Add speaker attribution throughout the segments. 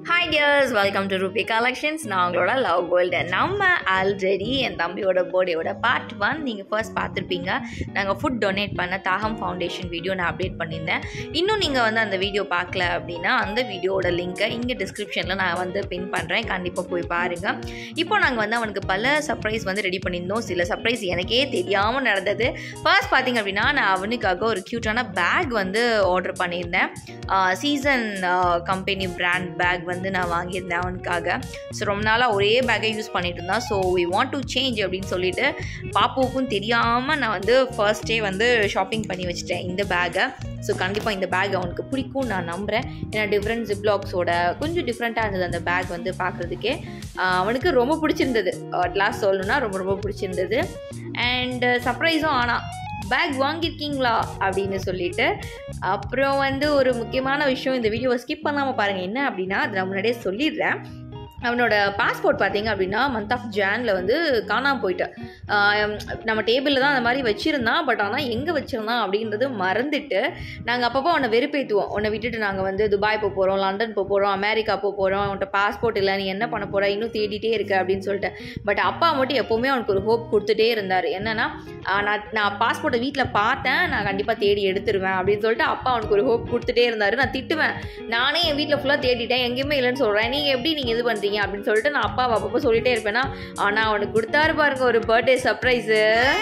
Speaker 1: hi dears welcome to Ruby collections நான் உங்களோட love gold நம்ம ஆல்ரெடி என் தம்பியோட பர்த்டேயோட பார்ட் ஒன் நீங்கள் ஃபர்ஸ்ட் பார்த்துருப்பீங்க நாங்கள் ஃபுட் டொனேட் பண்ண தாகம் ஃபவுண்டேஷன் வீடியோ நான் அப்டேட் பண்ணியிருந்தேன் இன்னும் நீங்கள் வந்து அந்த வீடியோ பார்க்கல அப்படின்னா அந்த வீடியோவோட லிங்க்கை இங்கே டிஸ்கிரிப்ஷனில் நான் வந்து பின் பண்ணுறேன் கண்டிப்பாக போய் பாருங்கள் இப்போ நாங்கள் வந்து அவனுக்கு பல சர்ப்ரைஸ் வந்து ரெடி பண்ணியிருந்தோம் சில சர்ப்ரைஸ் எனக்கே தெரியாமல் நடந்தது ஃபர்ஸ்ட் பார்த்தீங்க அப்படின்னா நான் அவனுக்காக ஒரு க்யூட்டான பேக் வந்து ஆர்டர் பண்ணியிருந்தேன் சீசன் கம்பெனி பிராண்ட் பேக் வந்து நான் வாங்கியிருந்தேன் அவனுக்காக ஸோ ரொம்ப நாளாக ஒரே பேக்கை யூஸ் பண்ணிட்டு இருந்தான் so we want to change அப்படின்னு சொல்லிட்டு பாப்புவுக்கும் தெரியாமல் நான் வந்து ஃபர்ஸ்டே வந்து ஷாப்பிங் பண்ணி வச்சுட்டேன் இந்த பேக்கை ஸோ கண்டிப்பாக இந்த பேக் அவனுக்கு பிடிக்கும் நான் நம்புகிறேன் ஏன்னா டிஃப்ரெண்ட் ஜிப்லாக்ஸோட கொஞ்சம் டிஃப்ரெண்ட்டாக இருந்தது அந்த பேக் வந்து பார்க்குறதுக்கே அவனுக்கு ரொம்ப பிடிச்சிருந்தது அட் லாஸ்ட் சொல்லணும்னா ரொம்ப ரொம்ப பிடிச்சிருந்தது அண்ட் சர்ப்ரைஸும் ஆனால் பேக் வாங்கியிருக்கீங்களா அப்படின்னு சொல்லிட்டு அப்புறம் வந்து ஒரு முக்கியமான விஷயம் இந்த வீடியோவை ஸ்கிப் பண்ணாமல் பாருங்கள் என்ன அப்படின்னா அதை நான் முன்னாடியே சொல்லிடுறேன் அவனோட பாஸ்போர்ட் பார்த்தீங்க அப்படின்னா மந்த் ஆஃப் ஜானில் வந்து காணாமல் போயிட்டு நம்ம டேபிளில் தான் அந்த மாதிரி வச்சுருந்தான் பட் ஆனால் எங்கே வச்சுருந்தான் அப்படின்றது மறந்துட்டு நாங்கள் அப்பப்போ அவனை வெறுப்பேற்றுவோம் உன்னை விட்டுட்டு நாங்கள் வந்து துபாய் போக போகிறோம் லண்டன் போக போகிறோம் அமெரிக்கா போக போகிறோம் அவன்கிட்ட பாஸ்போர்ட் இல்லை நீ என்ன பண்ண போகிற இன்னும் தேடிட்டே இருக்க அப்படின்னு சொல்லிட்டு பட் அப்பா மட்டும் எப்போவுமே அவனுக்கு ஒரு ஹோப் கொடுத்துட்டே இருந்தார் என்னென்னா நான் நான் பாஸ்போர்ட்டை வீட்டில் பார்த்தேன் நான் கண்டிப்பாக தேடி எடுத்துருவேன் அப்படின்னு சொல்லிட்டு அப்பா அவனுக்கு ஒரு ஹோப் கொடுத்துட்டே இருந்தார் நான் திட்டுவேன் நானே என் வீட்டில் ஃபுல்லாக தேடிட்டேன் எங்கேயுமே இல்லைன்னு சொல்கிறேன் நீங்கள் எப்படி நீங்கள் இது பண்ணுறீங்க அப்படின்னு சொல்லிட்டு நான் அப்பா அப்பப்போ சொல்லிட்டே இருப்பேன்னா ஆனால் அவனுக்கு கொடுத்தாரு பாருங்க ஒரு பர்த்டே சர்ப்ரைஸு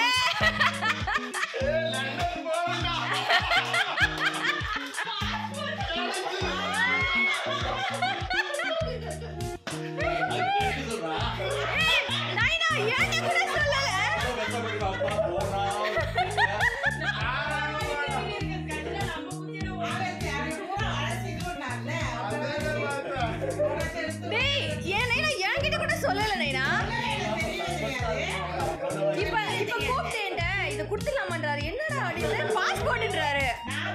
Speaker 1: சொல்லல நைனா இப்ப இப்ப கூப்பிட்டேன்ட இத குடுத்துலாமன்றாரு என்னடா அப்படின்னு பாஸ்போர்ட்ன்றாரு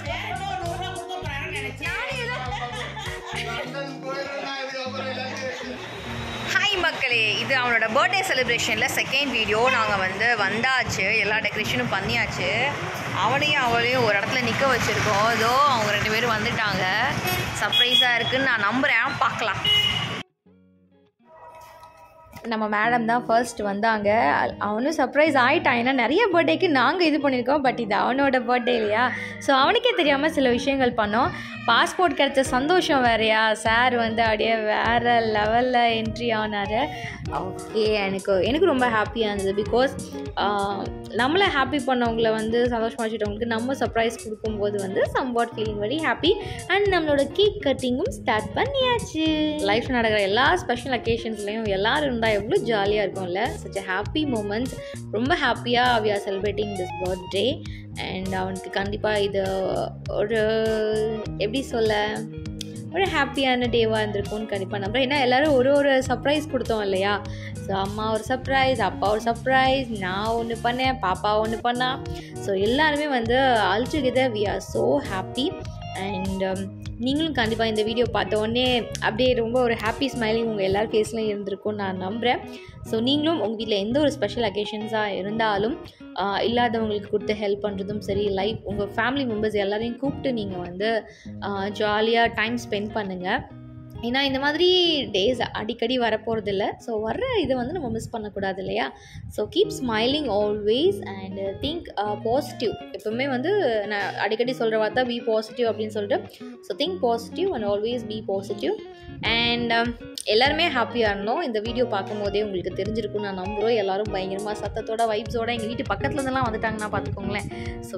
Speaker 1: ஹாய் மக்களே இது அவனோட பர்த்டே செலிப்ரேஷனில் செகண்ட் வீடியோ நாங்கள் வந்து வந்தாச்சு எல்லா டெக்கரேஷனும் பண்ணியாச்சு அவனையும் அவளையும் ஒரு இடத்துல நிற்க வச்சுருக்கோம் இதோ அவங்க ரெண்டு பேரும் வந்துட்டாங்க சர்ப்ரைஸாக இருக்குன்னு நான் நம்புகிறேன் பார்க்கலாம் நம்ம மேடம் தான் ஃபர்ஸ்ட் வந்தாங்க அவனும் சர்ப்ரைஸ் ஆகிட்டான் ஏன்னா நிறைய பர்த்டேக்கு நாங்கள் இது பண்ணியிருக்கோம் பட் இது அவனோட பர்த்டே இல்லையா ஸோ அவனுக்கே தெரியாமல் சில விஷயங்கள் பண்ணோம் பாஸ்போர்ட் கிடைச்ச சந்தோஷம் வேறையா சார் வந்து அப்படியே வேறு லெவலில் என்ட்ரி ஆனார் ஓகே எனக்கு எனக்கு ரொம்ப ஹாப்பியாக இருந்தது பிகாஸ் நம்மளை ஹாப்பி பண்ணவங்கள வந்து சந்தோஷமாக வச்சுட்டவங்களுக்கு நம்ம சர்ப்ரைஸ் கொடுக்கும்போது வந்து somewhat feeling very happy and நம்மளோட கேக் கட்டிங்கும் ஸ்டார்ட் பண்ணியாச்சு லைஃப் நடக்கிற எல்லா ஸ்பெஷல் அக்கேஷன்ஸ்லையும் எல்லோரும் இருந்தால் எவ்வளோ ஜாலியாக இருக்கும்ல சச் அ ஹாப்பி மூமெண்ட்ஸ் ரொம்ப ஹாப்பியாக we are celebrating this birthday and அவனுக்கு கண்டிப்பாக இது ஒரு எப்படி சொல்ல ஒரு ஹாப்பியான டேவாக இருந்திருக்கும்னு கண்டிப்பாக நம்புறேன் ஏன்னா எல்லோரும் ஒரு ஒரு சர்ப்ரைஸ் கொடுத்தோம் இல்லையா ஸோ அம்மா ஒரு சர்ப்ரைஸ் அப்பா ஒரு சர்ப்ரைஸ் நான் ஒன்று பண்ணேன் பாப்பா ஒன்று பண்ணா ஸோ எல்லாருமே வந்து all together we are so happy and நீங்களும் கண்டிப்பாக இந்த வீடியோ பார்த்த உடனே அப்படியே ரொம்ப ஒரு ஹாப்பி ஸ்மைலிங் உங்கள் எல்லார் ஃபேஸ்லையும் இருந்திருக்கும்னு நான் நம்புகிறேன் ஸோ நீங்களும் உங்கள் வீட்டில் எந்த ஒரு ஸ்பெஷல் அக்கேஷன்ஸாக இருந்தாலும் இல்லாதவங்களுக்கு கொடுத்து ஹெல்ப் பண்ணுறதும் சரி லைஃப் உங்கள் ஃபேமிலி மெம்பர்ஸ் எல்லாரையும் கூப்பிட்டு நீங்கள் வந்து ஜாலியாக டைம் ஸ்பெண்ட் பண்ணுங்கள் ஏன்னா இந்த மாதிரி டேஸ் அடிக்கடி வரப்போகிறது இல்லை ஸோ வர்ற இதை வந்து நம்ம மிஸ் பண்ணக்கூடாது இல்லையா so keep smiling always and think positive எப்பவுமே வந்து நான் அடிக்கடி சொல்கிற வார்த்தை பி பாசிட்டிவ் அப்படின்னு சொல்லிட்டு so think positive and always be positive and எல்லாருமே ஹாப்பியாக இருந்தோம் இந்த வீடியோ பார்க்கும்போதே உங்களுக்கு தெரிஞ்சிருக்கும் நான் நம்புகிறோம் எல்லோரும் பயங்கரமாக சத்தத்தோட வைப்ஸோட எங்கள் வீட்டு பக்கத்தில் இருந்தெல்லாம் வந்துட்டாங்கன்னா பார்த்துக்கோங்களேன் so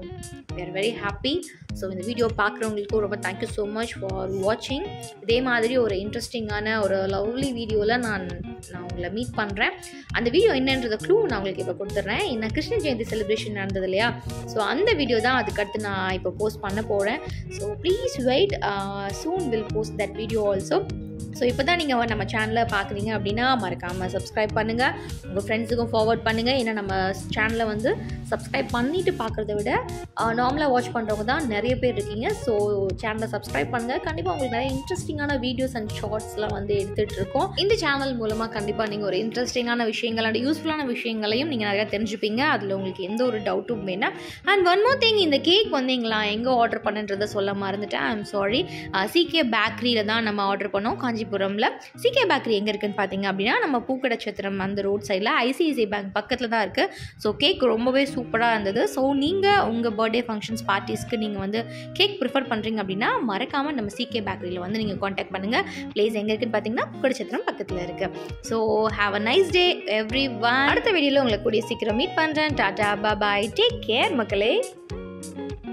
Speaker 1: were very happy so இந்த வீடியோ பார்க்குறவங்களுக்கும் ரொம்ப தேங்க்யூ ஸோ மச் ஃபார் வாட்சிங் இதே மாதிரி ஒரு இன்ட்ரெஸ்டிங்கான ஒரு லவ்லி வீடியோவில் நான் நான் உங்களை மீட் பண்ணுறேன் அந்த வீடியோ என்னன்றத க்ளூ நான் உங்களுக்கு இப்போ கொடுத்துட்றேன் என்ன கிருஷ்ண ஜெயந்தி செலிப்ரேஷன் நடந்தது இல்லையா ஸோ அந்த வீடியோ தான் அதுக்கடுத்து நான் இப்போ போஸ்ட் பண்ண போகிறேன் so please wait soon will post that video also so இப்போ தான் நீங்கள் நம்ம சேனலை பார்க்குறீங்க அப்படின்னா மறக்காமல் சப்ஸ்கிரைப் பண்ணுங்கள் உங்கள் ஃப்ரெண்ட்ஸுக்கும் ஃபார்வர்ட் பண்ணுங்கள் ஏன்னா நம்ம சேனலை வந்து சப்ஸ்கிரைப் பண்ணிவிட்டு பார்க்குறத விட நார்மலாக வாட்ச் பண்ணுறவங்க தான் நிறைய பேர் இருக்கீங்க ஸோ சேனலை சப்ஸ்கிரைப் பண்ணுங்கள் கண்டிப்பாக உங்களுக்கு நிறைய இன்ட்ரெஸ்டிங்கான வீடியோஸ் அண்ட் ஷார்ட்ஸ்லாம் வந்து எடுத்துகிட்டு இருக்கோம் இந்த சேனல் மூலமாக கண்டிப்பாக நீங்கள் ஒரு இன்ட்ரெஸ்டிங்கான விஷயங்கள் அண்ட் யூஸ்ஃபுல்லான விஷயங்களையும் நீங்கள் நிறையா தெரிஞ்சுப்பீங்க அதில் உங்களுக்கு எந்த ஒரு டவுட்டும் வேணாம் அண்ட் ஒன் மோர் திங் இந்த கேக் வந்தீங்களா எங்கே ஆர்டர் பண்ணுன்றதை சொல்ல மறந்துட்டேன் ஐ எம் சாரி சிகே பேக்கரியில் தான் நம்ம ஆர்டர் பண்ணோம் காஞ்சி காஞ்சிபுரமில் சிகே பேக்கரி எங்கே இருக்குன்னு பார்த்தீங்க அப்படின்னா நம்ம பூக்கடை சத்திரம் அந்த ரோட் சைடில் ஐசிஐசிஐ பேங்க் பக்கத்தில் தான் இருக்குது ஸோ கேக் ரொம்பவே சூப்பராக இருந்தது ஸோ நீங்கள் உங்கள் பர்த்டே ஃபங்க்ஷன்ஸ் பார்ட்டிஸ்க்கு நீங்கள் வந்து கேக் ப்ரிஃபர் பண்ணுறீங்க அப்படின்னா மறக்காமல் நம்ம சிகே பேக்கரியில் வந்து நீங்கள் காண்டாக்ட் பண்ணுங்கள் பிளேஸ் எங்கே இருக்குன்னு பார்த்தீங்கன்னா பூக்கடை சத்திரம் பக்கத்தில் இருக்குது so have a nice day everyone அடுத்த வீடியோவில் உங்களை கூடிய சீக்கிரம் மீட் பண்ணுறேன் டாடா பாய் டேக் கேர் மக்களே